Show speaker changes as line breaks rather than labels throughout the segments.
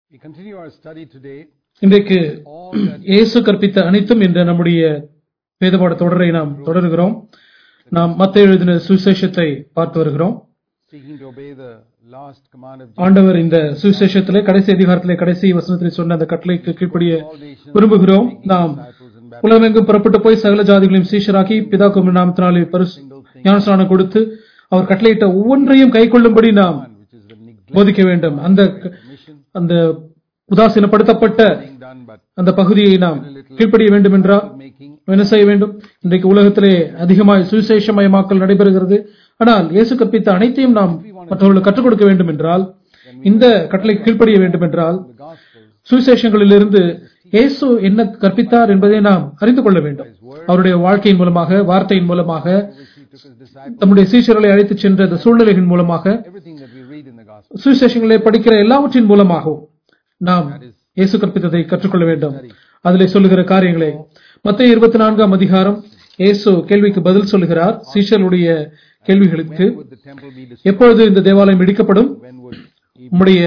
We continue our study today.
இன்றைக்கு
All that
இயேசு கற்பித்த அனைத்தும் என்ற நம்முடைய வேதபாட தொடரை நாம் தொடருகிறோம் நாம் மத்த எழுதின சுவிசேஷத்தை பார்த்து வருகிறோம்
seeking to obey the last command of Jesus.
ஆண்டவர் இந்த சுவிசேஷத்திலே கடைசி அதிகாரத்திலே கடைசி வசனத்திலே சொன்ன அந்த கட்டளைக்கு கீழ்ப்படிய
All nations
விரும்புகிறோம் நாம்
disciples and baptize
உலகமெங்கும் புறப்பட்டு போய் சகல ஜாதிகளையும் சீஷராக்கி பிதாக்கும் நாமத்தினாலே பரிசு ஞானஸ்நானம் கொடுத்து அவர் கட்டளையிட்ட ஒவ்வொன்றையும் கைக்கொள்ளும்படி நாம்
which is the neglect
போதிக்க வேண்டும் அந்த
mission
அந்த உதாசீனப்படுத்தப்பட்ட
being done but
அந்த பகுதியை நாம் கீழ்ப்படிய வேண்டும் என்றால்
making
என்ன செய்ய வேண்டும் இன்றைக்கு உலகத்திலே அதிகமாய் சுவிசேஷமயமாக்கல் நடைபெறுகிறது ஆனால் இயேசு கற்பித்த அனைத்தையும் நாம் மற்றவர்களுக்கு கற்றுக் கொடுக்க வேண்டும் என்றால் இந்த கட்டளைக்கு கீழ்ப்படிய வேண்டும் என்றால்
the gospel
சுவிசேஷங்களிலிருந்து இயேசு என்ன கற்பித்தார் என்பதை நாம் அறிந்து கொள்ள வேண்டும் அவருடைய வாழ்க்கையின் மூலமாக வார்த்தையின் மூலமாக
which he took his disciples
தம்முடைய சீஷர்களை அழைத்துச் சென்ற அந்த சூழ்நிலைகளின் மூலமாக
everything that we read in the gospel
சுவிசேஷங்களை படிக்கிற எல்லாவற்றின் மூலமாகவும் நாம் இயேசு கற்பித்ததை கற்றுக்கொள்ள வேண்டும் அதிலே சொல்லுகிற காரியங்களை மத்திய இருபத்தி நான்காம் அதிகாரம் இயேசு கேள்விக்கு பதில் சொல்லுகிறார் சீஷருடைய கேள்விகளுக்கு
would the temple be destroyed
எப்பொழுது இந்த தேவாலயம் இடிக்கப்படும்
when would he
உம்முடைய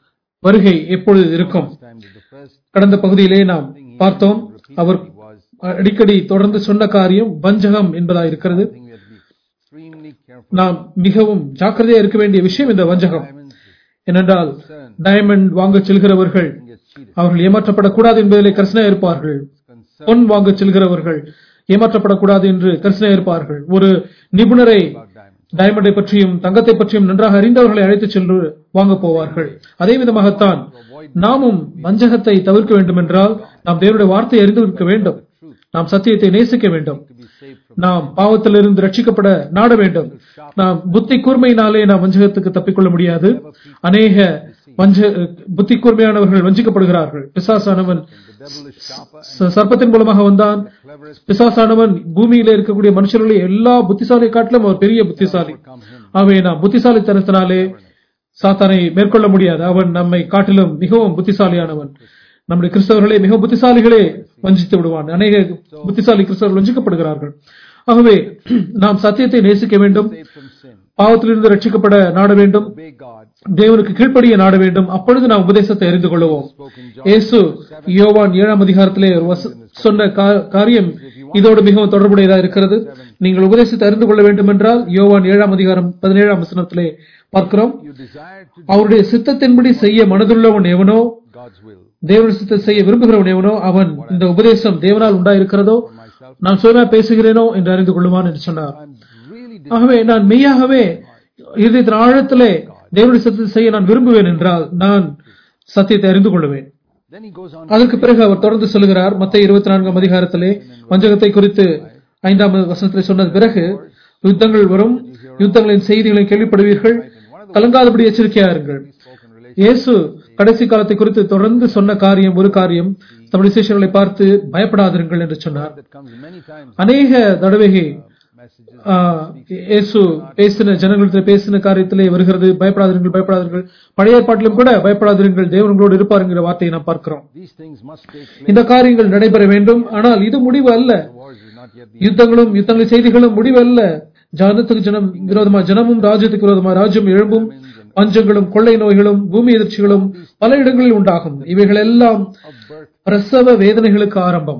வருகை எப்பொழுது இருக்கும்
time did the first
கடந்த பகுதியிலே நாம் பார்த்தோம் அவர்
was
அடிக்கடி தொடர்ந்து சொன்ன காரியம் வஞ்சகம் என்பதாக இருக்கிறது
thing we have to be extremely careful
நாம் மிகவும் ஜாக்கிரதையா இருக்க வேண்டிய விஷயம் இந்த வஞ்சகம்
diamonds
ஏனென்றால் டைமண்ட் வாங்க செல்கிறவர்கள்
get cheated
அவர்கள் ஏமாற்றப்படக்கூடாது என்பதிலே கரிசனையா இருப்பார்கள்
concerned
பொன் வாங்க செல்கிறவர்கள் ஏமாற்றப்படக்கூடாது என்று கரிசனையா இருப்பார்கள் ஒரு நிபுணரை
about diamonds
டைமண்டை பற்றியும் தங்கத்தை பற்றியும் நன்றாக அறிந்தவர்களை அழைத்துச் சென்று வாங்க போவார்கள் அதே விதமாகத்தான் நாமும் வஞ்சகத்தை தவிர்க்க வேண்டும் என்றால் நாம் தேவனுடைய வார்த்தையை அறிந்திருக்க வேண்டும் நாம் சத்தியத்தை நேசிக்க வேண்டும்
to be saved from
நாம் பாவத்திலிருந்து ரட்சிக்கப்பட நாட வேண்டும் நாம் புத்தி கூர்மையினாலே நாம் வஞ்சகத்துக்கு தப்பிக்கொள்ள முடியாது அநேக வஞ்ச புத்தி கூர்மையானவர்கள் வஞ்சிக்கப்படுகிறார்கள் பிசாசானவன்
the devil is sharper and
ச- சர்ப்பத்தின் மூலமாக வந்தான்
cleverest
பிசாசானவன் பூமியில இருக்கக்கூடிய மனுஷர்களே எல்லா புத்திசாலி காட்டிலும் அவர் பெரிய புத்திசாலி
come him
ஆகவே நாம் புத்திசாலித்தனத்தினாலே சாத்தானை மேற்கொள்ள முடியாது அவன் நம்மை காட்டிலும் மிகவும் புத்திசாலியானவன் நம்முடைய கிறிஸ்தவர்களே மிகவும் புத்திசாலிகளே வஞ்சித்து விடுவான் அநேக புத்திசாலி கிறிஸ்தவர்கள் வஞ்சிக்கப்படுகிறார்கள் ஆகவே நாம் சத்தியத்தை நேசிக்க வேண்டும்
saved from sin
பாவத்திலிருந்து ரட்சிக்கப்பட நாட வேண்டும்
obey God
தேவனுக்கு கீழ்ப்படிய நாட வேண்டும் அப்பொழுது நாம் உபதேசத்தை அறிந்து கொள்வோம்
spoken John
இயேசு யோவான் ஏழாம் அதிகாரத்திலே ஒரு வச- சொன்ன கா- காரியம் இதோடு மிகவும் தொடர்புடையதா இருக்கிறது நீங்கள் உபதேசத்தை அறிந்து கொள்ள வேண்டும் என்றால் யோவான் ஏழாம் அதிகாரம் பதினேழாம் வசனத்திலே பார்க்கிறோம்
you desire to do
அவருடைய சித்தத்தின்படி செய்ய மனதுள்ளவன் எவனோ
God's will
தேவனுடைய சித்தத்தை செய்ய விரும்புகிறவன் எவனோ அவன் இந்த உபதேசம் தேவனால் உண்டாயிருக்கிறதோ
for myself
நான் சுயமா பேசுகிறேனோ என்று அறிந்து கொள்ளுவான் என்று சொன்னார்
I'm really
ஆகவே நான் மெய்யாகவே இதயத்தின் ஆழத்திலே தேவனுடைய சித்தத்தை செய்ய நான் விரும்புவேன் என்றால் நான் சத்தியத்தை அறிந்து கொள்ளுவேன்
then he goes on
அதற்கு பிறகு அவர் தொடர்ந்து சொல்லுகிறார் மத்த இருபத்தி நான்காம் அதிகாரத்திலே வஞ்சகத்தை குறித்து ஐந்தாம் வசனத்திலே சொன்னது பிறகு யுத்தங்கள் வரும் யுத்தங்களின் செய்திகளை கேள்விப்படுவீர்கள் கலங்காதபடி எச்சரிக்கையா இருங்கள்
spoken relation
இயேசு கடைசி காலத்தை குறித்து தொடர்ந்து சொன்ன காரியம் ஒரு காரியம் தம்முடைய சிஷ்யர்களை பார்த்து பயப்படாதிருங்கள் என்று சொன்னார்
that comes many times
அநேக தடவைகள்
messages
ஆ, இயேசு பேசின ஜனங்களிடத்தில் பேசின காரியத்திலே வருகிறது பயப்படாதிருங்கள் பயப்படாதிருங்கள் பழைய ஏற்பாட்டிலும் கூட பயப்படாதிருங்கள் தேவன் உங்களோடு இருப்பாருங்கிற வார்த்தையை நாம் பார்க்கிறோம்
these things must take place
இந்த காரியங்கள் நடைபெற வேண்டும் ஆனால் இது முடிவு அல்ல
the wars is not yet the
யுத்தங்களும் யுத்தங்களின் செய்திகளும் முடிவு அல்ல ஜனத்துக்கு ஜனம் விரோதமா ஜனமும் ராஜ்யத்துக்கு விரோதமா ராஜ்யம் எழும்பும் பஞ்சங்களும் கொள்ளை நோய்களும் பூமி எதிர்ச்சிகளும் பல இடங்களில் உண்டாகும் இவைகள் எல்லாம்
of birth
பிரசவ வேதனைகளுக்கு ஆரம்பம்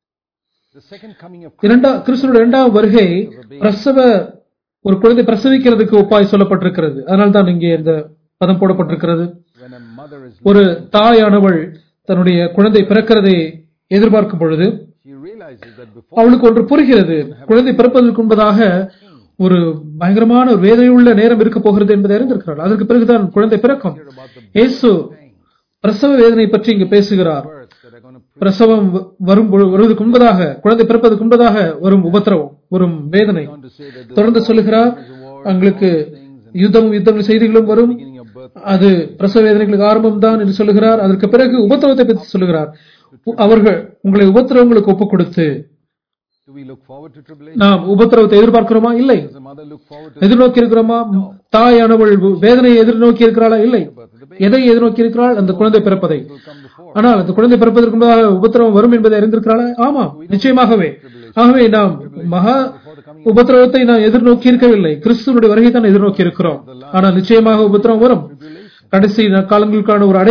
the second coming of
இரண்டா கிறிஸ்துவோட இரண்டாம் வருகை பிரசவ ஒரு குழந்தை பிரசவிக்கிறதுக்கு ஒப்பாய் சொல்லப்பட்டிருக்கிறது அதனால தான் இங்கே இந்த பதம் போடப்பட்டிருக்கிறது
when a mother is
ஒரு தாயானவள் தன்னுடைய குழந்தை பிறக்கிறதை எதிர்பார்க்கும் பொழுது
she realizes that before
அவளுக்கு ஒன்று புரிகிறது குழந்தை பிறப்பதற்கு முன்பதாக ஒரு பயங்கரமான ஒரு வேதனையுள்ள நேரம் இருக்க போகிறது என்பதை அறிந்திருக்கிறாள் அதற்கு பிறகுதான் குழந்தை பிறக்கும்
about the
இயேசு பிரசவ வேதனை பற்றி இங்கு பேசுகிறார்
births that are going to
பிரசவம் வ- வரும் பொழு- வருவதற்கு முன்பதாக குழந்தை பிறப்பதற்கு முன்பதாக வரும் உபத்திரவம் வரும் வேதனை
on to say that the
தொடர்ந்து சொல்லுகிறார் உங்களுக்கு யுத்தமும் யுத்தம் செய்திகளும் வரும்
beginning of birth
அது பிரசவ வேதனைகளுக்கு ஆரம்பம் தான் என்று சொல்லுகிறார் அதற்கு பிறகு உபத்திரவத்தை பற்றி சொல்லுகிறார் உ- அவர்கள் உங்களை உபத்திரவங்களுக்கு ஒப்புக் கொடுத்து
do we look forward to tribulation
நாம் உபத்திரவத்தை எதிர்பார்க்கிறோமா இல்லை
does the mother look forward to
எதிர்நோக்கி இருக்கிறோமா தாயானவள் வேதனையை எதிர்நோக்கி இருக்கிறாளா இல்லை
the birth of the baby
எதை எதிர்நோக்கி இருக்கிறாள் அந்த குழந்தை பிறப்பதை
will come before
ஆனால் அந்த குழந்தை பிறப்பதற்கு முன்பதாக உபத்திரவம் வரும் என்பதை அறிந்திருக்கிறாளா ஆமாம் நிச்சயமாகவே ஆகவே நாம் மகா உபத்திரவத்தை நாம் எதிர்நோக்கி இருக்கவில்லை கிறிஸ்துவனுடைய வருகை தான் எதிர்நோக்கி இருக்கிறோம் ஆனால் நிச்சயமாக உபத்திரவம் வரும்
tribulation
கடைசி காலங்களுக்கான ஒரு அடையாளம்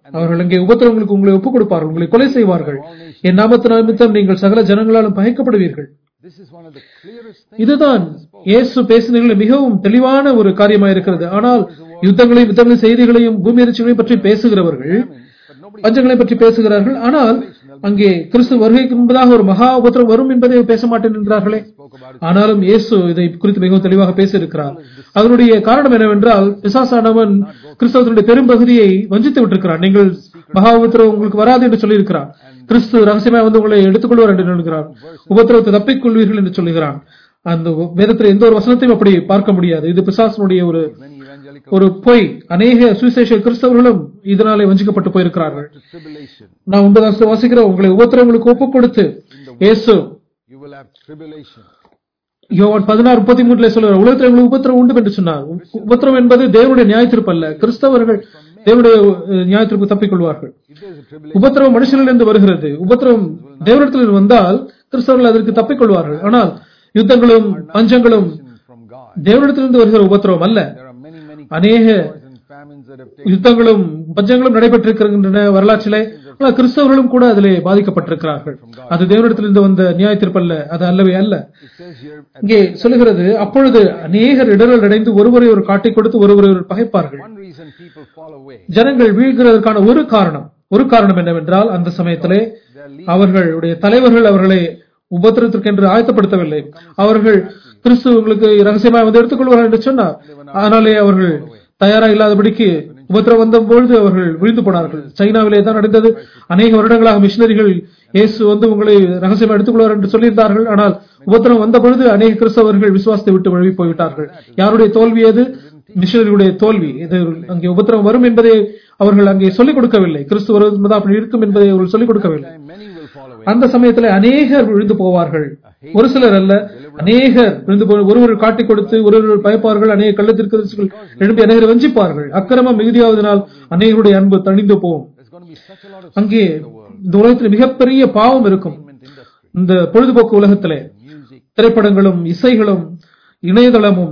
அவர்கள் அங்கே உபத்திரவங்களுக்கு உங்களை ஒப்புக் கொடுப்பார்கள் உங்களை கொலை செய்வார்கள் என் நாமத்து நிமித்தம் நீங்கள் சகல ஜனங்களாலும் பகைக்கப்படுவீர்கள்
This is one of the clearest things.
இதுதான் இயேசு பேசினதில் மிகவும் தெளிவான ஒரு காரியமாக இருக்கிறது ஆனால் யுத்தங்களையும் யுத்தங்களின் செய்திகளையும் பூமி அதிர்ச்சிகளையும் பற்றி பேசுகிறவர்கள்
But nobody
பஞ்சங்களை பற்றி பேசுகிறார்கள் ஆனால் அங்கே கிறிஸ்து வருகைக்கு முன்பதாக ஒரு மகா உபத்திரம் வரும் என்பதை பேச மாட்டேன் என்கிறார்களே
spoke about it.
ஆனாலும் இயேசு இதை குறித்து மிகவும் தெளிவாக பேசியிருக்கிறார் அதனுடைய காரணம் என்னவென்றால் பிசாசானவன் கிறிஸ்தவத்தினுடைய பெரும்பகுதியை வஞ்சித்து விட்டிருக்கிறான் நீங்கள் மகா உபத்திரம் உங்களுக்கு வராது என்று சொல்லியிருக்கிறான் கிறிஸ்து ரகசியமாக வந்து உங்களை எடுத்துக்கொள்வார் என்று நினைக்கிறான் உபத்திரத்தை தப்பிக்கொள்வீர்கள் என்று சொல்லுகிறான் அந்த வேதத்தில் எந்த ஒரு வசனத்தையும் அப்படி பார்க்க முடியாது இது பிசாசனுடைய ஒரு
Many evangelical
ஒரு பொய் அநேக சுவிசேஷ கிறிஸ்தவர்களும் இதனாலே வஞ்சிக்கப்பட்டு போயிருக்கிறார்கள்
to tribulation.
நான் ஒன்பதாம் வாசிக்கிறேன் உங்களை உபத்திரங்களுக்கு ஒப்புக் கொடுத்து இயேசு
You will have tribulation.
யோவான் பதினாறு முப்பத்தி மூணுல சொல்லுவார் உலகத்தில் உங்களுக்கு உபத்திரம் உண்டு என்று சொன்னார் உப்- உபத்திரம் என்பது தேவனுடைய நியாயத்திருப்பு அல்ல கிறிஸ்தவர்கள் தேவனுடைய அஹ், நியாயத்திற்கு தப்பிக்கொள்வார்கள்
If there is a tribulation,
உபத்திரவம் மனுஷனிலிருந்து வருகிறது உபத்திரவம் தேவனிடத்தில் வந்தால் கிறிஸ்தவர்கள் அதற்கு தப்பிக்கொள்வார்கள் ஆனால் யுத்தங்களும் பஞ்சங்களும்
from God.
தேவனிடத்திலிருந்து வருகிற உபத்திரவம் அல்ல
There are many, many
அநேக
wars and famines that have taken
யுத்தங்களும் பஞ்சங்களும் நடைபெற்றிருக்கின்றன வரலாற்றிலே ஆனால் கிறிஸ்தவர்களும் கூட அதிலே பாதிக்கப்பட்டிருக்கிறார்கள் அது தேவனிடத்திலிருந்து வந்த நியாயத்திற்பல்ல அது அல்லவே அல்ல
It says here,
இங்கே சொல்லுகிறது அப்பொழுது அநேகர் இடரல் அடைந்து ஒருவரை ஒரு காட்டிக் கொடுத்து ஒருவரை ஒரு பகைப்பார்கள்
one reason people fall away.
ஜனங்கள் வீழ்கிறதற்கான ஒரு காரணம் ஒரு காரணம் என்னவென்றால் அந்த சமயத்திலே அவர்களுடைய தலைவர்கள் அவர்களை உபத்திரத்திற்கென்று ஆயத்தப்படுத்தவில்லை அவர்கள் கிறிஸ்துவங்களுக்கு ரகசியமாக வந்து எடுத்துக்கொள்வார்கள் என்று சொன்னார் அதனாலே அவர்கள் தயாரா இல்லாதபடிக்கு உபத்திரம் வந்த பொழுது அவர்கள் விழுந்து போனார்கள் சைனாவிலே தான் நடந்தது அநேக வருடங்களாக மிஷினரிகள் இயேசு வந்து உங்களை ரகசியமாக எடுத்துக்கொள்வார் என்று சொல்லியிருந்தார்கள் ஆனால் உபத்திரம் வந்த பொழுது அநேக கிறிஸ்தவர்கள் விசுவாசத்தை விட்டு வழி போய்விட்டார்கள் யாருடைய தோல்வி அது மிஷனரிகளுடைய தோல்வி இது அங்கே உபத்திரம் வரும் என்பதை அவர்கள் அங்கே சொல்லிக் கொடுக்கவில்லை கிறிஸ்து வருவது அப்படி இருக்கும் என்பதை அவர்கள் சொல்லிக் கொடுக்கவில்லை
And many will fall away.
அந்த சமயத்தில் அநேகர் விழுந்து போவார்கள் ஒரு சிலர் அல்ல அநேகர் விழுந்து போ ஒருவர் காட்டிக் கொடுத்து ஒருவர் பயப்பார்கள் அநேக கள்ளத்திற்கு எழுப்பி அநேகர் வஞ்சிப்பார்கள் அக்கிரமம் மிகுதியாவதனால் அநேகருடைய அன்பு தணிந்து போகும்
There's going to be such a lot of
அங்கே இந்த உலகத்தில் மிகப்பெரிய பாவம் இருக்கும்
entertainment industry,
இந்த பொழுதுபோக்கு உலகத்திலே
music,
திரைப்படங்களும் இசைகளும் இணையதளமும்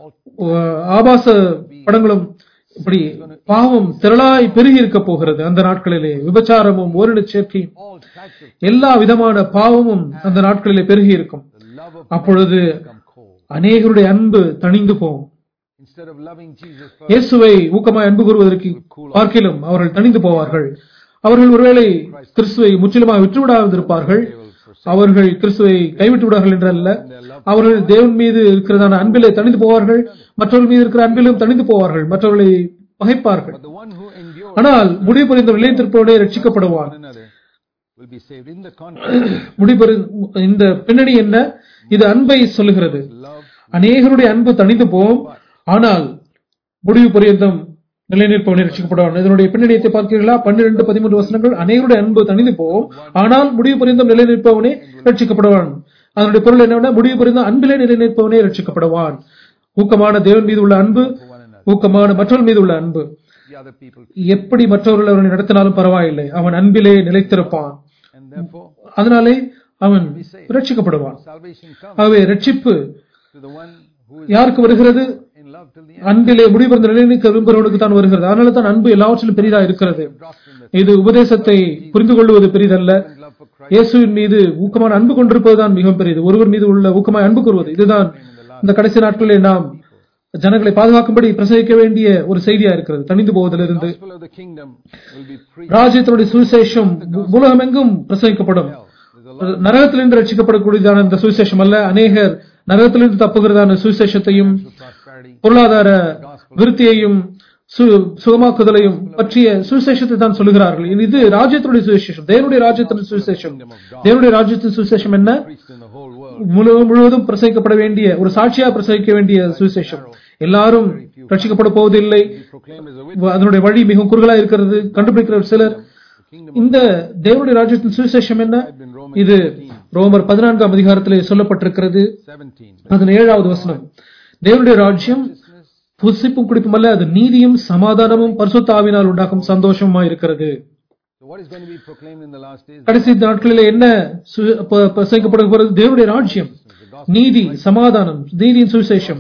அஹ், ஆபாச படங்களும் இப்படி பாவம் திரளாய் பெருகி இருக்க போகிறது அந்த நாட்களிலே விபச்சாரமும் ஓரினச் சேர்க்கையும்
all types of
எல்லா விதமான பாவமும் அந்த நாட்களிலே பெருகி இருக்கும்
the love of
அப்பொழுது
become cold.
அநேகருடைய அன்பு தணிந்து போகும்
Instead of loving Jesus first,
இயேசுவை ஊக்கமாய் அன்பு கூறுவதற்கு பார்க்கிலும் அவர்கள் தணிந்து போவார்கள் அவர்கள் ஒருவேளை கிறிஸ்துவை முற்றிலுமாக விட்டுவிடாதிருப்பார்கள் அவர்கள் கிறிஸ்துவை கைவிட்டு விடார்கள் என்றல்ல அவர்கள் தேவன் மீது இருக்கிறதான அன்பிலே தணிந்து போவார்கள் மற்றவர்கள் மீது இருக்கிற அன்பிலும் தணிந்து போவார்கள் மற்றவர்களை பகைப்பார்கள்
but the one who endures
ஆனால் முடிவு புரிந்த நிலையத்திற்போடே ரட்சிக்கப்படுவான்
one another will be saved. In the context,
முடிபெறு இந்த பின்னணி என்ன இது அன்பை சொல்லுகிறது
love
அநேகருடைய அன்பு தணிந்து போகும் ஆனால் முடிவு பரியந்தம் நிலைநிற்பவனை ரட்சிக்கப்படுவான் இதனுடைய பின்னணியத்தை பார்க்கிறீர்களா பன்னிரண்டு பதிமூன்று வசனங்கள் அநேகருடைய அன்பு தணிந்து போகும் ஆனால் முடிவு பரியந்தம் நிலைநிற்பவனே ரட்சிக்கப்படுவான் அதனுடைய பொருள் என்னவென்றால் முடிவு பரியந்தம் அன்பிலே நிலைநிற்பவனே ரட்சிக்கப்படுவான் ஊக்கமான தேவன் மீது உள்ள அன்பு
for one another.
ஊக்கமான மற்றவர்கள் மீது உள்ள அன்பு
The other people.
எப்படி மற்றவர்கள் அவனை நடத்தினாலும் பரவாயில்லை அவன் அன்பிலே நிலைத்திருப்பான்
And therefore,
அதனாலே அவன் ரட்சிக்கப்படுவான்
salvation comes
ஆகவே ரட்சிப்பு
to the one who is
யாருக்கு வருகிறது
in love till the end.
அன்பிலே முடிவந்த நிலைநிற்க விரும்புகிறவனுக்கு தான் வருகிறது அதனால தான் அன்பு எல்லாவற்றிலும் பெரிதா இருக்கிறது
Doctrine that
இது உபதேசத்தை புரிந்து கொள்வது பெரிதல்ல
love for Christ
இயேசுவின் மீது ஊக்கமான அன்பு கொண்டிருப்பதுதான் மிகவும் பெரியது ஒருவர் மீது உள்ள ஊக்கமாய் அன்பு கூறுவது இதுதான் இந்த கடைசி நாட்களில் நாம் ஜனங்களை பாதுகாக்கும்படி பிரசவிக்க வேண்டிய ஒரு செய்தியா இருக்கிறது தணிந்து போவதிலிருந்து
gospel of the kingdom will be preached.
ராஜ்யத்தினுடைய சுவிசேஷம் உலகமெங்கும் பிரசவிக்கப்படும்
There's a
நரகத்திலிருந்து ரட்சிக்கப்படக்கூடியதான இந்த சுவிசேஷம் அல்ல அநேகர் நரகத்திலிருந்து தப்புகிறதான சுவிசேஷத்தையும்
lot of prosperity.
பொருளாதார விருத்தியையும் சு- சுகமாக்குதலையும் பற்றிய சுவிசேஷத்தை தான் சொல்லுகிறார்கள் இது ராஜ்யத்தினுடைய சுவிசேஷம் தேவனுடைய ராஜ்யத்தின் சுவிசேஷம் தேவனுடைய ராஜ்யத்தின் சுவிசேஷம் என்ன
Preached in the whole world.
முழு முழுவதும் பிரசவிக்கப்பட வேண்டிய ஒரு சாட்சியா பிரசவிக்க வேண்டிய சுவிசேஷம் எல்லாரும் ரட்சிக்கப்பட போவதில்லை
Be proclaimed as a witness.
அதனுடைய வழி மிகவும் குறுகலா இருக்கிறது கண்டுபிடிக்கிற சிலர்
The kingdom
இந்த தேவனுடைய ராஜ்யத்தின் சுவிசேஷம் என்ன
of in Romans
இது ரோமர் பதினான்காம் அதிகாரத்திலே சொல்லப்பட்டிருக்கிறது
17.
பதினேழாவது வசனம் தேவனுடைய ராஜ்யம் புசிப்பும் குடிப்பும் அல்ல அது நீதியும் சமாதானமும் பரிசுத்த ஆவினால் உண்டாகும் சந்தோஷமா இருக்கிறது
So what is going to be proclaimed in the last days?
கடைசி நாட்களிலே என்ன சு- ப- பிரசங்கிக்கப்பட போகிறது தேவனுடைய ராஜ்யம் நீதி சமாதானம் நீதியின் சுவிசேஷம்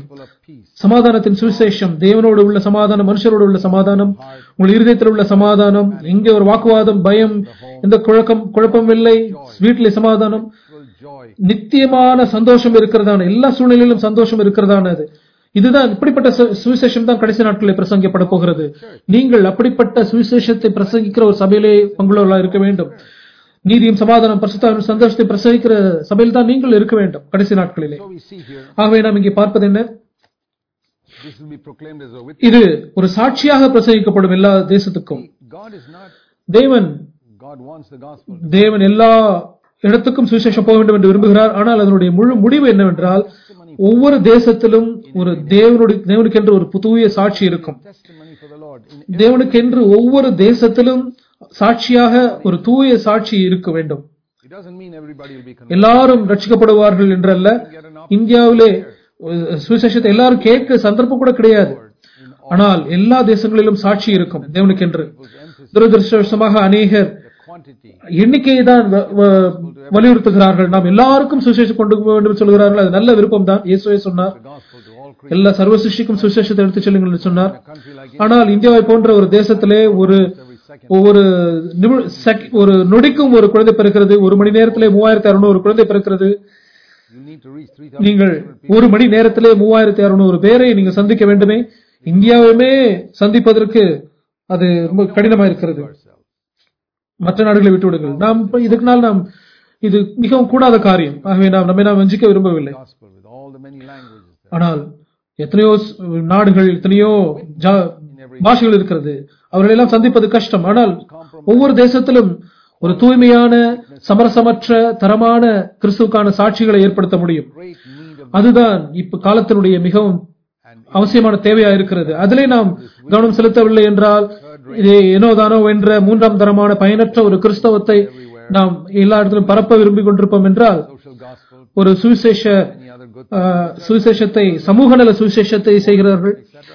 peace.
சமாதானத்தின் சுவிசேஷம் தேவனோடு உள்ள சமாதானம் மனுஷரோடு உள்ள சமாதானம் உங்கள் இருதயத்தில் உள்ள சமாதானம் எங்கே ஒரு வாக்குவாதம் பயம் எந்த குழக்கம் குழப்பம் இல்லை வீட்டிலே சமாதானம்
Full joy.
நித்தியமான சந்தோஷம் இருக்கிறதான எல்லா சூழ்நிலையிலும் சந்தோஷம் இருக்கிறதானது இதுதான் இப்படிப்பட்ட சு- சுவிசேஷம் தான் கடைசி நாட்களில் பிரசங்கிக்கப்பட போகிறது நீங்கள் அப்படிப்பட்ட சுவிசேஷத்தை பிரசங்கிக்கிற ஒரு சபையிலே பங்குள்ளவர்களாக இருக்க வேண்டும் நீதியும் சமாதானம் பரிசுத்தாவின் சந்தோஷத்தை பிரசங்கிக்கிற சபையில் தான் நீங்கள் இருக்க வேண்டும் கடைசி நாட்களிலே
So we see here,
ஆகவே நாம் இங்கே பார்ப்பது என்ன
this will be proclaimed as a witness.
இது ஒரு சாட்சியாக பிரசங்கிக்கப்படும் எல்லா தேசத்துக்கும்
God is not,
தேவன்
God wants the gospel.
தேவன் எல்லா இடத்துக்கும் சுவிசேஷம் போக வேண்டும் என்று விரும்புகிறார் ஆனால் அதனுடைய முழு முடிவு என்னவென்றால் ஒவ்வொரு தேசத்திலும் ஒரு தேவனுடைய தேவனுக்கென்று ஒரு புதிய சாட்சி இருக்கும்
Testimony for the Lord. In,
தேவனுக்கென்று ஒவ்வொரு தேசத்திலும் சாட்சியாக ஒரு தூய சாட்சி இருக்க வேண்டும்
it doesn't mean everybody will be converted.
எல்லாரும் ரட்சிக்கப்படுவார்கள் என்றல்ல இந்தியாவிலே ஒரு சுவிசேஷத்தை எல்லாரும் கேட்க சந்தர்ப்பம் கூட கிடையாது
In
ஆனால் எல்லா தேசங்களிலும் சாட்சி இருக்கும் தேவனுக்கென்று
people's emphasis,
துரதிருஷ்டவசமாக அநேகர்
the quantity.
எண்ணிக்கையை தான் வ- வ- வலியுறுத்துகிறார்கள் நாம் எல்லாருக்கும் சுவிசேஷம் கொண்டு போக வேண்டும் என்று சொல்கிறார்கள் அது நல்ல விருப்பம் தான் இயேசுவே சொன்னார்
The gospel to all creation.
எல்லா சர்வ சிருஷ்டிக்கும் சுவிசேஷத்தை எடுத்துச் செல்லுங்கள் என்று சொன்னார்
A country like
ஆனால் இந்தியாவை போன்ற ஒரு தேசத்திலே ஒரு
every second.
ஒவ்வொரு நிமி- sec- ஒரு நொடிக்கும் ஒரு குழந்தை பிறக்கிறது ஒரு மணி நேரத்திலே மூவாயிரத்தி அறுநூறு குழந்தை பிறக்கிறது
You need to reach 3,000
நீங்கள் ஒரு மணி நேரத்திலே மூவாயிரத்தி அறுநூறு பேரை நீங்கள் சந்திக்க வேண்டுமே இந்தியாவுமே சந்திப்பதற்கு அது ரொம்ப கடினமா இருக்கிறது
ourselves.
மற்ற நாடுகளை விட்டு விடுங்கள் நாம் இப்ப இதுக்கு நாள் நாம் இது மிகவும் கூடாத காரியம் ஆகவே நாம் நம்மை நாம் வஞ்சிக்க விரும்பவில்லை
Gospel with all the many languages there.
ஆனால் எத்தனையோ ஸ்- நாடுகள் எத்தனையோ ஜா- பாஷைகள் இருக்கிறது அவர்களை எல்லாம் சந்திப்பது கஷ்டம் ஆனால் ஒவ்வொரு தேசத்திலும் ஒரு தூய்மையான சமரசமற்ற தரமான கிறிஸ்துவுக்கான சாட்சிகளை ஏற்படுத்த முடியும்
Great need of
அதுதான் இப்ப காலத்தினுடைய மிகவும்
and
அவசியமான தேவையா இருக்கிறது அதிலே நாம் கவனம் செலுத்தவில்லை என்றால் இது எனோதானோ என்ற மூன்றாம் தரமான பயனற்ற ஒரு கிறிஸ்தவத்தை நாம் எல்லா இடத்திலும் பரப்ப விரும்பிக் கொண்டிருப்போம் என்றால்
social gospel,
ஒரு சுவிசேஷ
any other good,
ஆஹ், சுவிசேஷத்தை சமூக நல சுவிசேஷத்தை செய்கிறார்கள்
etc.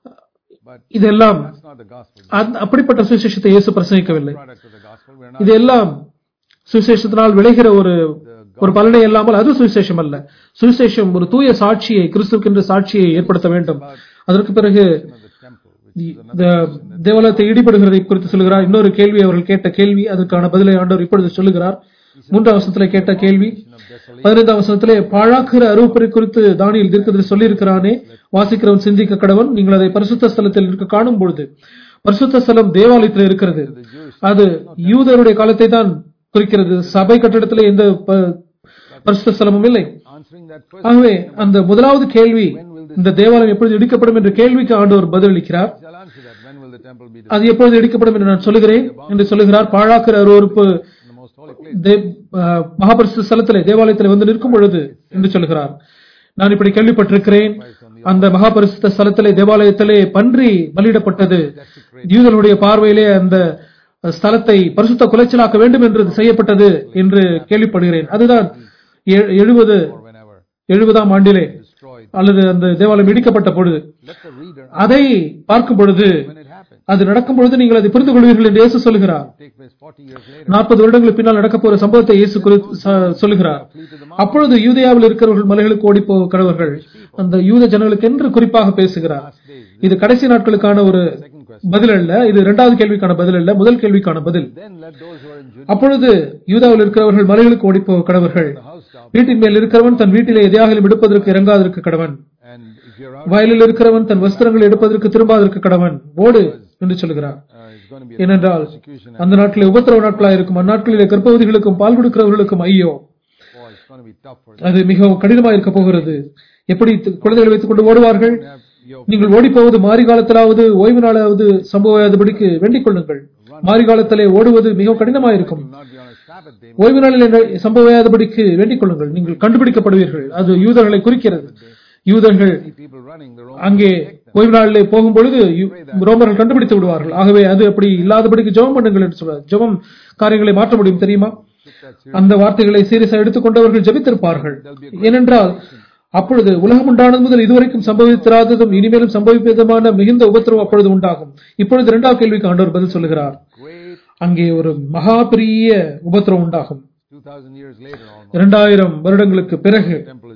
But
இதெல்லாம்
that's not the gospel.
அந்த- அப்படிப்பட்ட சுவிசேஷத்தை இயேசு பிரசங்கிக்கவில்லை
Product of the gospel. We're not
இதெல்லாம் சுவிசேஷத்தினால் விளைகிற ஒரு ஒரு பலனை இல்லாமல் அது சுவிசேஷம் அல்ல சுவிசேஷம் ஒரு தூய சாட்சியை கிறிஸ்துவுக்கென்று சாட்சியை ஏற்படுத்த வேண்டும் அதற்கு பிறகு
of the temple, which
இந்த தேவாலயத்தை இடிபடுகிறதை குறித்து சொல்லுகிறார் இன்னொரு கேள்வி அவர்கள் கேட்ட கேள்வி அதற்கான பதிலை ஆண்டவர் இப்பொழுது சொல்லுகிறார் மூன்றாம் வசனத்திலே கேட்ட கேள்வி
of desolation.
பதினைந்தாம் வசனத்திலே பாழாக்குற அருவப்பரை குறித்து தானியல் தீர்க்கதரிசி சொல்லியிருக்கிறானே வாசிக்கிறவன் சிந்திக்க கடவன் நீங்கள் அதை பரிசுத்த ஸ்தலத்தில் இருக்க காணும் பொழுது பரிசுத்த ஸ்தலம் தேவாலயத்தில் இருக்கிறது அது யூதருடைய காலத்தை தான் குறிக்கிறது சபை கட்டிடத்திலே எந்த ப- பரிசுத்த ஸ்தலமும் இல்லை
Answering that first,
ஆகவே அந்த முதலாவது கேள்வி இந்த தேவாலயம் எப்பொழுது இடிக்கப்படும் என்ற கேள்விக்கு ஆண்டவர் பதிலளிக்கிறார்
I'll answer that. When will the temple be
அது எப்பொழுது இடிக்கப்படும் என்று நான் சொல்லுகிறேன் என்று சொல்லுகிறார் பாழாக்கிற அருவருப்பு
in the most holy place?
தே- ஆஹ், மகாபரிசுத்த ஸ்தலத்திலே தேவாலயத்தில் வந்து நிற்கும் பொழுது என்று சொல்லுகிறார் நான் இப்படி கேள்விப்பட்டிருக்கிறேன் அந்த மகாபரிசுத்த ஸ்தலத்திலே தேவாலயத்திலே பன்றி பலியிடப்பட்டது யூதர்களுடைய பார்வையிலே அந்த ஸ்தலத்தை பரிசுத்த குலைச்சலாக்க வேண்டும் என்று அது செய்யப்பட்டது என்று கேள்விப்படுகிறேன் அதுதான் எ- எழுபது
Or whenever
எழுபதாம் ஆண்டிலே
destroyed.
அல்லது அந்த தேவாலயம் இடிக்கப்பட்ட பொழுது
Let the reader
அதை பார்க்கும் பொழுது
when it happened.
அது நடக்கும் பொழுது நீங்கள் அதை புரிந்து கொள்வீர்கள் என்று இயேசு சொல்லுகிறார்
Take place 40 years later.
நாற்பது வருடங்களுக்கு பின்னால் நடக்க போற சம்பவத்தை இயேசு குறித்து ச- சொல்லுகிறார்
Flee to the
அப்பொழுது யூதேயாவில் இருக்கிறவர்கள் மலைகளுக்கு ஓடி போக கடவர்கள் அந்த யூத ஜனங்களுக்கு என்று குறிப்பாக பேசுகிறார்
last days.
இது கடைசி நாட்களுக்கான ஒரு
Second question.
பதில் அல்ல இது இரண்டாவது கேள்விக்கான பதில் அல்ல முதல் கேள்விக்கான பதில்
Then let those who are in Judea
அப்பொழுது யூதாவில் இருக்கிறவர்கள் மலைகளுக்கு ஓடி போக கடவர்கள்
the house down.
வீட்டின் மேல் இருக்கிறவன் தன் வீட்டிலே எதையாகலும் எடுப்பதற்கு இறங்காதிருக்க கடவன்
And if you're out,
வயலில் இருக்கிறவன் தன் வஸ்திரங்களை எடுப்பதற்கு திரும்பாதிருக்க கடவன் ஓடு என்று சொல்லுகிறார்
uh, it's going to be a
ஏனென்றால்
persecution. And
அந்த நாட்களில் உபத்திரவ நாட்களாக இருக்கும் அந்நாட்களிலே கர்ப்பவதிகளுக்கும் பால் கொடுக்கிறவர்களுக்கும் ஐயோ
boy, it's going to be tough for you.
அது மிகவும் கடினமாக இருக்க போகிறது எப்படி தி- குழந்தைகளை வைத்துக் கொண்டு ஓடுவார்கள்
You have your
நீங்கள் ஓடி போவது மாரி காலத்திலாவது ஓய்வு நாளாவது சம்பவாதபடிக்கு வேண்டிக் கொள்ளுங்கள் மாரி காலத்திலே ஓடுவது மிகவும் கடினமாக இருக்கும்
will not be on a Sabbath day.
ஓய்வு நாளில் என்ன சம்பவாதபடிக்கு வேண்டிக் கொள்ளுங்கள் நீங்கள் கண்டுபிடிக்கப்படுவீர்கள் அது யூதர்களை குறிக்கிறது யூதர்கள்
See people running the Roman
அங்கே ஓய்வு நாளிலே போகும் பொழுது யூ- ரோமர்கள் கண்டுபிடித்து விடுவார்கள் ஆகவே அது அப்படி இல்லாதபடிக்கு ஜெபம் பண்ணுங்கள் என்று சொல்வார் ஜெபம் காரியங்களை மாற்ற முடியும் தெரியுமா
took that serious.
அந்த வார்த்தைகளை சீரியஸா எடுத்துக்கொண்டவர்கள் ஜெபித்திருப்பார்கள் ஏனென்றால் அப்பொழுது உலகம் உண்டானது முதல் இதுவரைக்கும் சம்பவித்திராததும் இனிமேலும் சம்பவிப்பதுமான மிகுந்த உபத்திரவம் அப்பொழுது உண்டாகும் இப்பொழுது இரண்டாவது கேள்விக்கு ஆண்டவர் பதில் சொல்லுகிறார்
Great
அங்கே ஒரு மகா பெரிய உபத்திரவம் உண்டாகும்
2000 years later almost,
இரண்டாயிரம் வருடங்களுக்கு பிறகு
the temple is destroyed.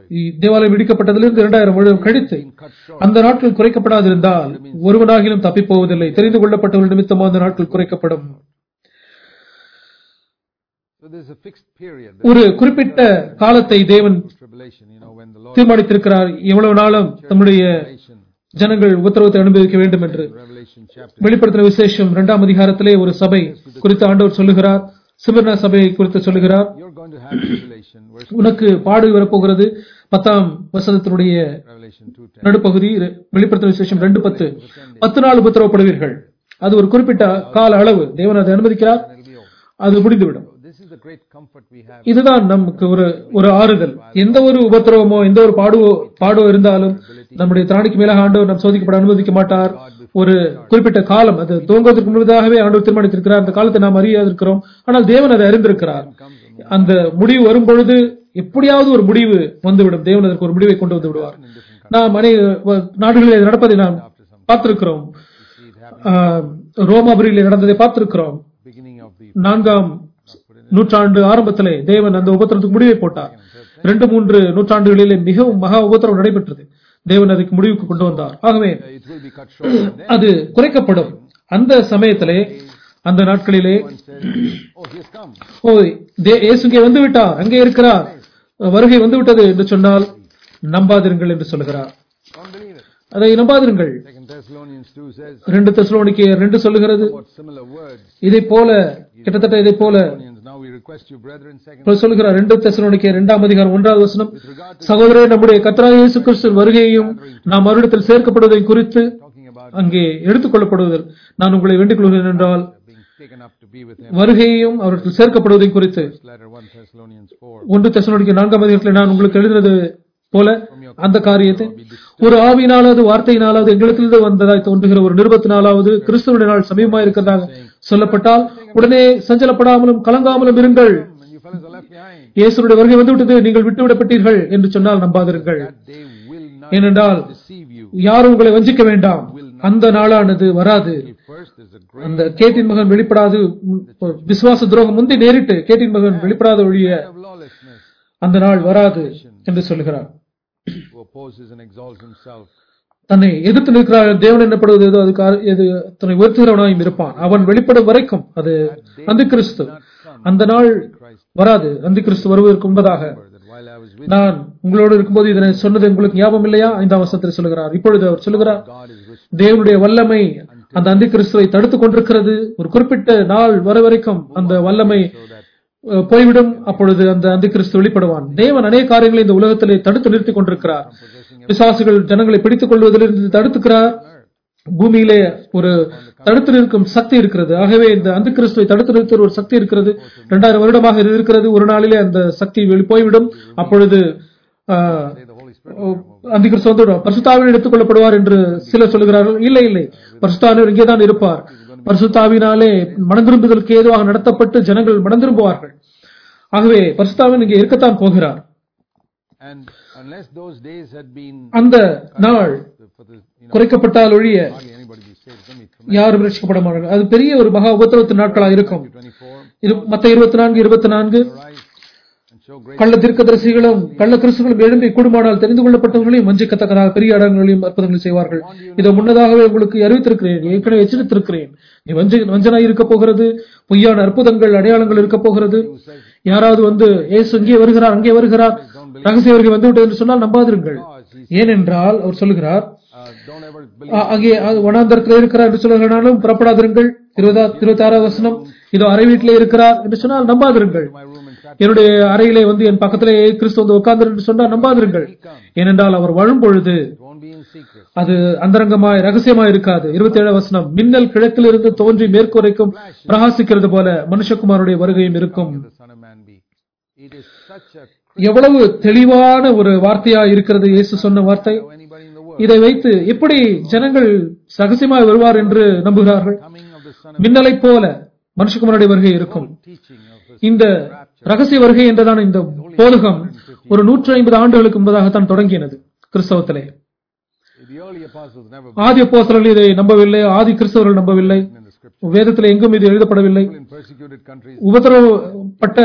தேவாலயம் இடிக்கப்பட்டதிலிருந்து இரண்டாயிரம் வருடம் கழித்து
been cut short.
அந்த நாட்கள் குறைக்கப்படாதிருந்தால் ஒருவனாகிலும் தப்பிப் போவதில்லை தெரிந்து கொள்ளப்பட்டவர்கள் நிமித்தமாக அந்த நாட்கள் குறைக்கப்படும்
So there's a fixed period.
ஒரு குறிப்பிட்ட காலத்தை தேவன்
Post tribulation, you know, when the Lord
தீர்மானித்திருக்கிறார் எவ்வளவு நாளும் நம்முடைய
Revelation,
ஜனங்கள் உபத்திரவத்தை அனுபவிக்க வேண்டும் என்று
Revelation chapter.
வெளிப்படுத்தின விசேஷம் இரண்டாம் அதிகாரத்திலே ஒரு சபை குறித்து ஆண்டவர் சொல்லுகிறார் சிபர்னா சபையை குறித்து சொல்லுகிறார்
You're going to have tribulation. Verse
உனக்கு பாடு வரப்போகிறது பத்தாம் வசனத்தினுடைய
Revelation 2:10.
நடுப்பகுதி இரு- வெளிப்படுத்தின விசேஷம் ரெண்டு பத்து பத்து நாள் உபத்திரவப்படுவீர்கள் அது ஒரு குறிப்பிட்ட கால அளவு தேவன் அதை அனுமதிக்கிறார்
It'll be over.
அது முடிந்துவிடும்
So this is the great comfort we have.
இதுதான் நமக்கு ஒரு ஒரு ஆறுதல் எந்த ஒரு உபத்திரவமோ எந்த ஒரு பாடுவோ பாடோ இருந்தாலும் நம்முடைய திராணிக்கு மேலாக ஆண்டவர் நாம் சோதிக்கப்பட அனுமதிக்க மாட்டார் ஒரு குறிப்பிட்ட காலம் அது துவங்குவதற்கு முன்னதாகவே ஆண்டவர் தீர்மானித்திருக்கிறார் அந்த காலத்தை நாம் அறியாதிருக்கிறோம் ஆனால் தேவன் அதை அறிந்திருக்கிறார் அந்த முடிவு வரும் பொழுது எப்படியாவது ஒரு முடிவு வந்துவிடும் தேவன் அதற்கு ஒரு முடிவை கொண்டு வந்து விடுவார் நாம் அநேக வ- நாடுகளில் இது நடப்பதை நாம் பார்த்திருக்கிறோம்
We see it happen
ஆஹ், ரோமாபுரியில் நடந்ததை பார்த்திருக்கிறோம்
beginning of the
நான்காம் நூற்றாண்டு ஆரம்பத்திலே தேவன் அந்த உபத்திரத்துக்கு முடிவை போட்டார் இரண்டு மூன்று நூற்றாண்டுகளிலே மிகவும் மகா உபத்திரம் நடைபெற்றது தேவன் அதுக்கு முடிவுக்கு கொண்டு வந்தார் ஆகவே
it will be cut short. And then
அது குறைக்கப்படும் அந்த சமயத்திலே அந்த நாட்களிலே
one says, Oh, he has come.
ஓ தே- இயேசு இங்கே வந்து விட்டார் அங்கே இருக்கிறார் வருகை வந்து விட்டது என்று சொன்னால் நம்பாதிருங்கள் என்று சொல்லுகிறார்
Don't believe it.
அதை நம்பாதிருங்கள்
Second Thessalonians 2 says
ரெண்டு தெசலோனிக்கே ரெண்டு சொல்லுகிறது
what similar words.
இதை போல கிட்டத்தட்ட இதை போல
Thessalonians, now we request you, brethren, second
இப்ப சொல்லுகிறார் ரெண்டு தெசலோனிக்கே இரண்டாம் அதிகாரம் ஒன்றாவது வசனம்
with regard to
சகோதரே நம்முடைய கர்த்தராகிய இயேசு கிறிஸ்து வருகையையும் நாம் அவரிடத்தில் சேர்க்கப்படுவதை குறித்து
talking about
அங்கே எடுத்துக் கொள்ளப்படுவதில் நான் உங்களை வேண்டிக் கொள்கிறேன் என்றால்
being taken up to be with him.
வருகையையும் அவரிடத்தில் சேர்க்கப்படுவதை குறித்து
First letter 1 Thessalonians 4.
ஒன்று தெசலோனிக்கே நான்காம் அதிகாரத்தில் நான் உங்களுக்கு எழுதினது போல அந்த காரியத்தை ஒரு ஆவியினாலாவது வார்த்தையினாலாவது எங்களிடத்திலிருந்து வந்ததாய் தோன்றுகிற ஒரு நிருபத்தினாலாவது கிறிஸ்துவனுடைய நாள் சமயமாக இருக்கிறதாக சொல்லப்பட்டால் உடனே சஞ்சலப்படாமலும் கலங்காமலும் இருங்கள்
And you fellows are left behind.
இயேசுடைய வருகை வந்துவிட்டது நீங்கள் விட்டுவிடப்பட்டீர்கள் என்று சொன்னால் நம்பாதிருங்கள்
That day will not
ஏனென்றால்
deceive you.
யாரும் உங்களை வஞ்சிக்க வேண்டாம் அந்த நாளானது வராது
First is a great
அந்த கேட்டின் மகன் வெளிப்படாது உம், விசுவாச துரோகம் முந்தி நேரிட்டு கேட்டின் மகன் வெளிப்படாத ஒழிய
of lawlessness
அந்த நாள் வராது என்று சொல்லுகிறார்
who opposes and exalts himself.
தன்னை எதிர்த்து நிற்கிறார் தேவன் என்னப்படுவது ஏதோ அதுக்கு அரு- எது தன்னை உயர்த்துகிறவனாயும் இருப்பான் அவன் வெளிப்படும் வரைக்கும் அது அந்த கிறிஸ்து அந்த நாள் வராது அந்த கிறிஸ்து வருவதற்கு முன்பதாக
That while I was with
நான் உங்களோடு இருக்கும்போது இதனை சொன்னது உங்களுக்கு ஞாபகம் இல்லையா ஐந்தாம் வசனத்தில் சொல்லுகிறார் இப்பொழுது அவர் சொல்லுகிறார்
God is with
தேவனுடைய வல்லமை அந்த அந்தி கிறிஸ்துவை தடுத்துக் கொண்டிருக்கிறது ஒரு குறிப்பிட்ட நாள் வர வரைக்கும் அந்த வல்லமை அஹ், போய்விடும் அப்பொழுது அந்த அந்தி கிறிஸ்து வெளிப்படுவான் தேவன் அநேக காரியங்களை இந்த உலகத்திலே தடுத்து நிறுத்திக் கொண்டிருக்கிறார் பிசாசுகள் ஜனங்களை பிடித்துக் கொள்வதிலிருந்து தடுத்துக்கிறார் பூமியிலே ஒரு தடுத்து நிற்கும் சக்தி இருக்கிறது ஆகவே இந்த அந்த கிறிஸ்துவை தடுத்து நிறுத்துகிற ஒரு சக்தி இருக்கிறது இரண்டாயிரம் வருடமாக இது இருக்கிறது ஒரு நாளிலே அந்த சக்தி வெளி போய்விடும் அப்பொழுது ஆஹ்,
the Holy Spirit.
அந்த கிறிஸ்து வந்து பரிசுத்தாவின் எடுத்துக் கொள்ளப்படுவார் என்று சிலர் சொல்லுகிறார்கள் இல்லை இல்லை பரிசுத்தாவினர் இங்கேதான் இருப்பார் பரிசுத்தாவினாலே மனம் திரும்புதலுக்கு ஏதுவாக நடத்தப்பட்டு ஜனங்கள் மனம் திரும்புவார்கள் ஆகவே பரிசுத்தாவின் இங்கே இருக்கத்தான் போகிறார்
And unless those days had been
அந்த நாள்
for the, you know,
குறைக்கப்பட்டால் ஒழிய
hardly anybody be saved. It's going to be
யாரும் ரட்சிக்கப்பட மாட்டார்கள் அது பெரிய ஒரு மகா உபத்திரவத்தின் நாட்களாக இருக்கும்
24.
இரு மத்த இருபத்தி நான்கு இருபத்தி நான்கு
Arise and show great
கள்ள தீர்க்கதரிசிகளும் கள்ள கிறிஸ்துகளும் எழும்பி கூடுமானால் தெரிந்து கொள்ளப்பட்டவர்களையும் வஞ்சிக்கத்தக்கதாக பெரிய அடங்களையும் அற்புதங்கள் செய்வார்கள் இதை முன்னதாகவே உங்களுக்கு அறிவித்திருக்கிறேன் ஏற்கனவே எச்சரித்திருக்கிறேன் நீ வஞ்ச வஞ்சனாய் இருக்க போகிறது பொய்யான அற்புதங்கள் அடையாளங்கள் இருக்க போகிறது யாராவது வந்து ஏசு இங்கே வருகிறார் அங்கே வருகிறார் ரகசிய வருகை வந்துவிட்டது என்று சொன்னால் நம்பாதிருங்கள் ஏனென்றால் அவர் சொல்லுகிறார்
Uh, don't ever believe
அ- அங்கே அது வனாந்தரத்தில் இருக்கிறார் என்று சொல்லுகிறாலும் புறப்படாதிருங்கள் இருபதா இருபத்தி ஆறாவது வசனம் இதோ அறை வீட்டிலே இருக்கிறார் என்று சொன்னால் நம்பாதிருங்கள்
my room and sat
என்னுடைய அறையிலே வந்து என் பக்கத்திலே கிறிஸ்து வந்து உட்கார்ந்து என்று சொன்னால் நம்பாதிருங்கள் ஏனென்றால் அவர் வாழும் பொழுது
It won't be in secret.
அது அந்தரங்கமாய் ரகசியமாய் இருக்காது இருபத்தி ஏழாம் வசனம் மின்னல் கிழக்கிலிருந்து தோன்றி மேற்கு வரைக்கும் பிரகாசிக்கிறது போல மனுஷகுமாருடைய வருகையும் இருக்கும்
The Son of Man be. It is such a
எவ்வளவு தெளிவான ஒரு வார்த்தையா இருக்கிறது இயேசு சொன்ன வார்த்தை
how anybody in the world
இதை வைத்து எப்படி ஜனங்கள் ரகசியமாய் வருவார் என்று நம்புகிறார்கள்
coming of the Son of
மின்னலைப் போல மனுஷகுமாருடைய வருகை இருக்கும்
teaching of the
இந்த ரகசிய வருகை என்றதான இந்த போதகம் ஒரு நூற்றி ஐம்பது ஆண்டுகளுக்கு முன்பதாகத்தான் தொடங்கியது கிறிஸ்தவத்திலே
the early apostles never
ஆதி அப்போஸ்தலர்கள் இதை நம்பவில்லை ஆதி கிறிஸ்தவர்கள் நம்பவில்லை
in the scripture.
வேதத்தில் எங்கும் இது எழுதப்படவில்லை
In persecuted countries,
உபத்திரவப்பட்ட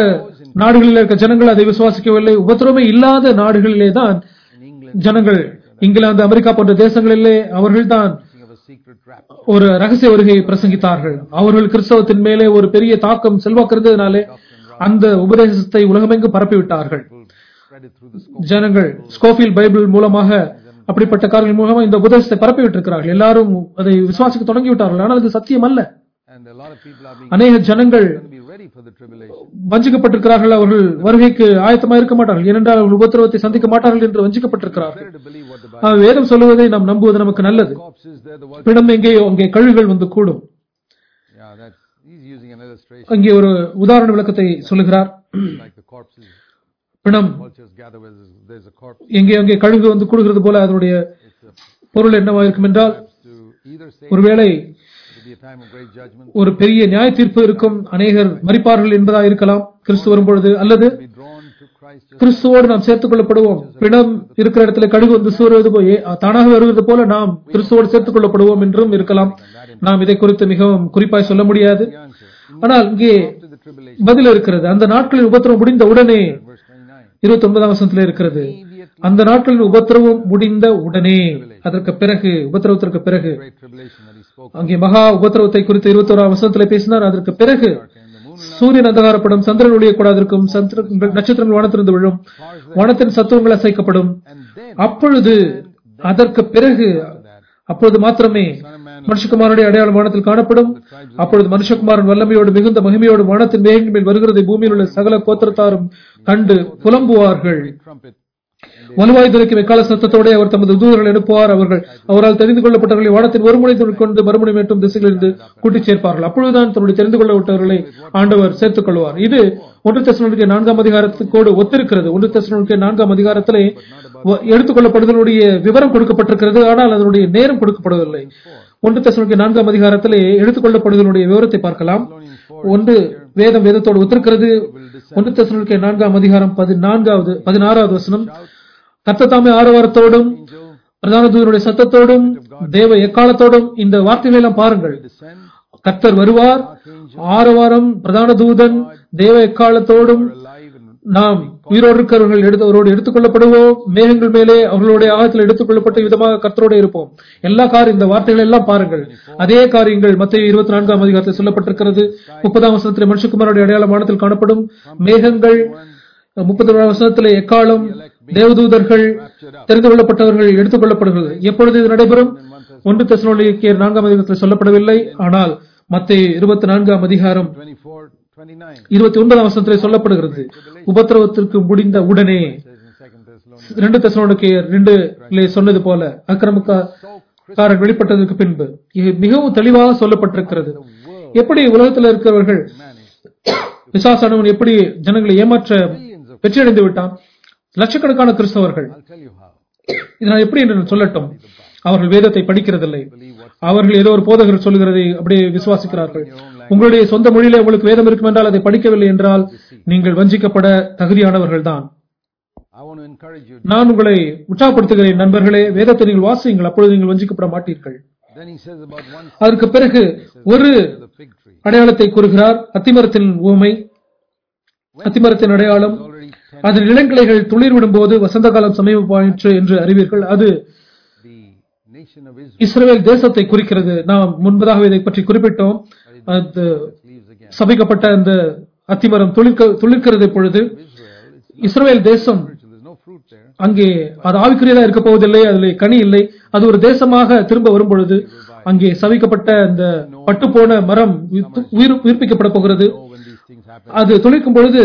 நாடுகளில் இருக்க ஜனங்கள் அதை விசுவாசிக்கவில்லை உபத்திரவமே இல்லாத நாடுகளிலே தான்
in England
ஜனங்கள் இங்கிலாந்து அமெரிக்கா போன்ற தேசங்களிலே அவர்கள்தான்
thinking of a secret rap.
ஒரு ரகசிய வருகையை பிரசங்கித்தார்கள் அவர்கள் கிறிஸ்தவத்தின் மேலே ஒரு பெரிய தாக்கம் செல்வாக்கு இருந்ததினாலே அந்த உபதேசத்தை உலகமெங்கும் பரப்பிவிட்டார்கள்
People spread it through the scope.
ஜனங்கள் ஸ்கோஃபில் பைபிள் மூலமாக அப்படிப்பட்ட காரியங்கள் மூலமாக இந்த உபதேசத்தை பரப்பி விட்டிருக்கிறார்கள் எல்லாரும் அதை விசுவாசிக்க தொடங்கி விட்டார்கள் ஆனால் அது சத்தியம் அல்ல
And a lot of people are being
அநேக ஜனங்கள்
going to be ready for the tribulation.
வஞ்சிக்கப்பட்டிருக்கிறார்கள் அவர்கள் வருகைக்கு ஆயத்தமாக இருக்க மாட்டார்கள் ஏனென்றால் அவர்கள் உபத்திரவத்தை சந்திக்க மாட்டார்கள் என்று வஞ்சிக்கப்பட்டிருக்கிறார்கள்
Better to believe what the Bible
ஆகவே வேதம் சொல்லுவதை நாம் நம்புவது நமக்கு நல்லது
corpse is there, the vulture.
பிணம் எங்கேயோ அங்கே கழுகுகள் வந்து கூடும்
Yeah, that's he's using an illustration
அங்கே ஒரு உதாரண விளக்கத்தை சொல்லுகிறார்
like the corpses.
பிணம்
Vultures gather where there's, there's a corpse.
எங்கே அங்கே கழுகு வந்து கூடுகிறது போல அதனுடைய
It's a
பொருள் என்னவா இருக்கும் என்றால்
perhaps to either say
ஒருவேளை
to be a time of great judgment,
ஒரு பெரிய நியாய தீர்ப்பு இருக்கும் அநேகர் மறிப்பார்கள் என்பதா இருக்கலாம் கிறிஸ்து வரும்பொழுது அல்லது
be drawn to Christ just
கிறிஸ்துவோடு நாம் சேர்த்துக் கொள்ளப்படுவோம் பிணம் இருக்கிற இடத்துல கழுகு வந்து சூறுவது போய் தானாக வருவது போல நாம் கிறிஸ்துவோடு சேர்த்துக் கொள்ளப்படுவோம் என்றும் இருக்கலாம் நாம் இதை குறித்து மிகவும் குறிப்பாய் சொல்ல முடியாது
the answer.
ஆனால் இங்கே
To the tribulation,
பதில் இருக்கிறது அந்த நாட்களில் உபத்திரம் முடிந்த உடனே
verse 29.
இருபத்தி ஒன்பதாம் வசனத்தில் இருக்கிறது
Immediately,
அந்த நாட்களில் உபத்திரவம் முடிந்த உடனே அதற்கு பிறகு உபத்திரவத்திற்கு பிறகு
great tribulation that he spoke of.
அங்கே மகா உபத்திரவத்தை குறித்து இருபத்தி ஓராம் வசனத்தில் பேசினார் அதற்கு பிறகு
And the moon will
சூரியன் அந்தகாரப்படும் சந்திரன் ஒளியக்கூடாதிருக்கும் சந்திர நட்சத்திரங்கள் வானத்திலிருந்து விழும் வானத்தின் சத்துவங்கள் அசைக்கப்படும்
and then
அப்பொழுது அதற்கு பிறகு அப்பொழுது மாத்திரமே மனுஷகுமாரனுடைய அடையாளம் வானத்தில் காணப்படும் அப்பொழுது மனுஷகுமாரன் வல்லமையோடு மிகுந்த மகிமையோடு வானத்தின் மேகங்கள் மேல் வருகிறதை பூமியில் உள்ள சகல கோத்திரத்தாரும் கண்டு புலம்புவார்கள்
trumpet
வலுவாய் துரைக்கும் எக்கால சத்தத்தோட அவர் தமது தூதர்கள் அனுப்புவார் அவர்கள் அவரால் தெரிந்து கொள்ளப்பட்டவர்களை வானத்தின் ஒரு முனை கொண்டு மறுமுனை மேட்டும் திசைகளிலிருந்து கூட்டிச் சேர்ப்பார்கள் அப்பொழுதுதான் தன்னுடைய தெரிந்து கொள்ளப்பட்டவர்களை ஆண்டவர் சேர்த்துக் கொள்வார் இது ஒன்று தசனுடைய நான்காம் அதிகாரத்துக்கோடு ஒத்திருக்கிறது ஒன்று தசனுடைய நான்காம் அதிகாரத்திலே வ- எடுத்துக்கொள்ளப்படுதலுடைய விவரம் கொடுக்கப்பட்டிருக்கிறது ஆனால் அதனுடைய நேரம் கொடுக்கப்படவில்லை ஒன்று தசனுடைய நான்காம் அதிகாரத்திலே எடுத்துக்கொள்ளப்படுதலுடைய விவரத்தை பார்க்கலாம் ஒன்று வேதம் வேதத்தோடு ஒத்திருக்கிறது ஒன்று தசனுடைய நான்காம் அதிகாரம் பதினான்காவது பதினாறாவது வசனம் கர்த்தத்தாமே ஆரவாரத்தோடும் பிரதான தூதனுடைய சத்தத்தோடும் தேவ எக்காலத்தோடும் இந்த வார்த்தைகளை எல்லாம் பாருங்கள்
descend
கர்த்தர் வருவார் ஆரவாரம் பிரதான தூதன் தேவ எக்காலத்தோடும்
alive and
நாம் உயிரோடு இருக்கிறவர்கள் எடுத்து அவரோடு எடுத்துக்கொள்ளப்படுவோம் மேகங்கள் மேலே அவர்களுடைய ஆகத்தில் எடுத்துக்கொள்ளப்பட்ட விதமாக கர்த்தரோடு இருப்போம் எல்லா காரியம் இந்த வார்த்தைகள் எல்லாம் பாருங்கள் அதே காரியங்கள் மத்திய இருபத்தி நான்காம் அதிகாரத்தில் சொல்லப்பட்டிருக்கிறது முப்பதாம் வசனத்தில் மனுஷகுமாரோடைய அடையாளம் வானத்தில் காணப்படும் மேகங்கள் முப்பத்தி ஒன்றாம் வசனத்தில் எக்காலம் தேவதூதர்கள் தெரிந்து கொள்ளப்பட்டவர்கள் எடுத்துக் கொள்ளப்படுகிறது எப்பொழுது இது நடைபெறும் ஒன்று தெசலோனிக்கேயர் நான்காம் அதிகாரத்தில் சொல்லப்படவில்லை ஆனால் மத்திய இருபத்தி நான்காம் அதிகாரம்
24, 29
இருபத்தி ஒன்பதாம் வசனத்திலே சொல்லப்படுகிறது உபத்திரவத்திற்கு முடிந்த உடனே
says in Second Thessalonians.
ரெண்டு தெசலோனிக்கேயர் ரெண்டு சொன்னது போல அக்கிரமக்காரர் வெளிப்பட்டதற்கு பின்பு இது மிகவும் தெளிவாக சொல்லப்பட்டிருக்கிறது எப்படி உலகத்தில் இருக்கிறவர்கள் பிசாசானவன் எப்படி ஜனங்களை ஏமாற்ற வெற்றியடைந்து விட்டான் லட்சக்கணக்கான கிறிஸ்தவர்கள்
I'll tell you how.
இதை நான் எப்படி என்று நான் சொல்லட்டும் அவர்கள் வேதத்தை படிக்கிறதில்லை
Believe what
அவர்கள் ஏதோ ஒரு போதகர் சொல்லுகிறதை அப்படியே விசுவாசிக்கிறார்கள் உங்களுடைய சொந்த மொழியிலே உங்களுக்கு வேதம் இருக்கும் என்றால் அதை படிக்கவில்லை என்றால் நீங்கள் வஞ்சிக்கப்பட தகுதியானவர்கள் தான்
I want to encourage you.
நான் உங்களை உற்சாகப்படுத்துகிறேன் நண்பர்களே வேதத்தை நீங்கள் வாசியுங்கள் அப்பொழுது நீங்கள் வஞ்சிக்கப்பட மாட்டீர்கள்
Then he says about one
அதற்கு பிறகு ஒரு
the fig tree.
அடையாளத்தை கூறுகிறார் அத்திமரத்தின் ஊமை அத்திமரத்தின் அடையாளம்
Already ten,
அதன் இளங்கிளைகள் துளிர் விடும்போது வசந்த காலம் சமீபமாயிற்று என்று அறிவீர்கள் அது
the nation of Israel
இஸ்ரவேல் தேசத்தை குறிக்கிறது நாம் முன்பதாக இதை பற்றி குறிப்பிட்டோம் அது
leaves again.
சபிக்கப்பட்ட அந்த அத்திமரம் துளிர்க்க துளிர்க்கிறது இப்பொழுது
Israel, it's
இஸ்ரவேல் தேசம்
spiritual. There's no fruit there.
அங்கே அது ஆவிக்குரியதா இருக்க போவதில்லை அதில் கனி இல்லை அது ஒரு தேசமாக திரும்ப வரும் பொழுது அங்கே சவிக்கப்பட்ட அந்த பட்டுப்போன மரம் உயிர் உயிர் உயிர்ப்பிக்கப்பட போகிறது
Oh, when these things happen,
அது துளிர்க்கும் பொழுது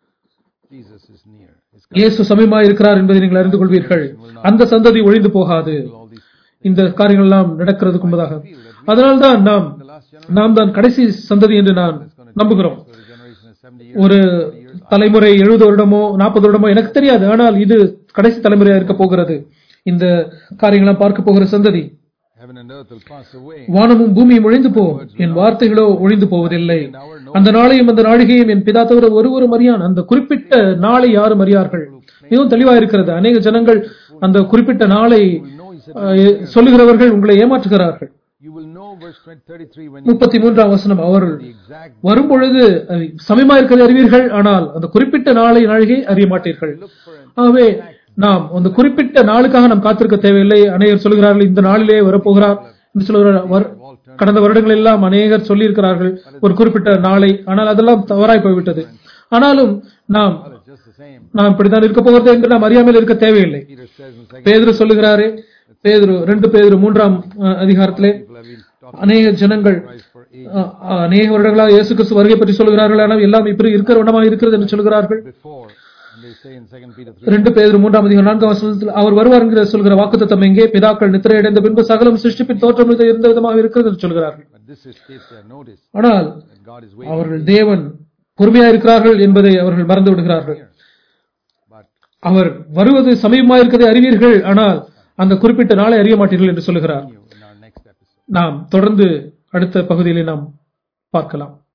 Jesus is near. It's
இயேசு சமயமாய் இருக்கிறார் என்பதை நீங்கள் அறிந்து கொள்வீர்கள் அந்த சந்ததி ஒழிந்து போகாது
all these
இந்த காரியங்கள் எல்லாம் நடக்கிறதுக்கு முன்பதாக அதனால்தான் நாம்
the last generation.
நாம் தான் கடைசி சந்ததி என்று நான் நம்புகிறோம்
So the generation is 70 years.
ஒரு தலைமுறை எழுபது வருடமோ நாற்பது வருடமோ எனக்கு தெரியாது ஆனால் இது கடைசி தலைமுறையா இருக்க போகிறது இந்த காரியங்களாம் பார்க்க போகிற சந்ததி
Heaven and earth will pass away.
வானமும் பூமியும் ஒழிந்து போகும் என் வார்த்தைகளோ ஒழிந்து போவதில்லை அந்த நாளையும் அந்த நாழிகையும் என் பிதா தவிர ஒருவரும் அறியான் அந்த குறிப்பிட்ட நாளை யாரும் அறியார்கள் மிகவும் தெளிவா இருக்கிறது அநேக ஜனங்கள் அந்த குறிப்பிட்ட நாளை
You know, he said,
அஹ், சொல்லுகிறவர்கள் உங்களை ஏமாற்றுகிறார்கள்
you will know verse 20, 33, when you
முப்பத்தி மூன்றாம் வசனம் அவர்கள்
the exact
வரும் பொழுது சமயமா இருக்கிறதை அறிவீர்கள் ஆனால் அந்த குறிப்பிட்ட நாளை நாழிகை அறிய மாட்டீர்கள்
look for an
ஆகவே நாம் அந்த குறிப்பிட்ட நாளுக்காக நாம் காத்திருக்க தேவையில்லை அநேகர் சொல்கிறார்கள் இந்த நாளிலே வரப்போகிறார் என்று சொல்கிறார் வர்- கடந்த வருடங்கள் எல்லாம் அநேகர் சொல்லியிருக்கிறார்கள் ஒரு குறிப்பிட்ட நாளை ஆனால் அதெல்லாம் தவறாய் போய்விட்டது ஆனாலும் நாம்
well, it's just the same.
நாம் இப்படித்தான் இருக்க போகிறது என்று நாம் அறியாமல் இருக்க தேவையில்லை
Peter says in second
பேதுரு சொல்லுகிறாரே பேதுரு ரெண்டு பேதுரு மூன்றாம் அஹ், அதிகாரத்திலே
people have been talking
அநேக ஜனங்கள்
Christ for age
அஹ், அநேக வருடங்களாக இயேசு கிறிஸ்து வருகை பற்றி சொல்கிறார்கள் ஆனால் எல்லாம் இப்படி இருக்கிற வண்ணமாக இருக்கிறது என்று சொல்கிறார்கள்
before, and they say in second Peter 3,
ரெண்டு பேர் மூன்றாம் அதிகாரம் நான்காம் வசனத்தில் அவர் வருவார் என்கிற சொல்கிற வாக்குத்தத்தம் எங்கே பிதாக்கள் நித்திரையடைந்த பின்பு சகலம் சிருஷ்டிப்பின் தோற்றம் இருந்த விதமாக இருக்கிறது என்று சொல்கிறார்கள்
but this is states their notice
ஆனால்
that God is waiting.
அவர்கள் தேவன் பொறுமையா இருக்கிறார்கள் என்பதை அவர்கள் மறந்து விடுகிறார்கள்
But
அவர் வருவது சமயமா இருக்கிறதை அறிவீர்கள் ஆனால் அந்த குறிப்பிட்ட நாளை அறிய மாட்டீர்கள் என்று சொல்லுகிறார்
you in our next episode.
நாம் தொடர்ந்து அடுத்த பகுதியிலே நாம் பார்க்கலாம்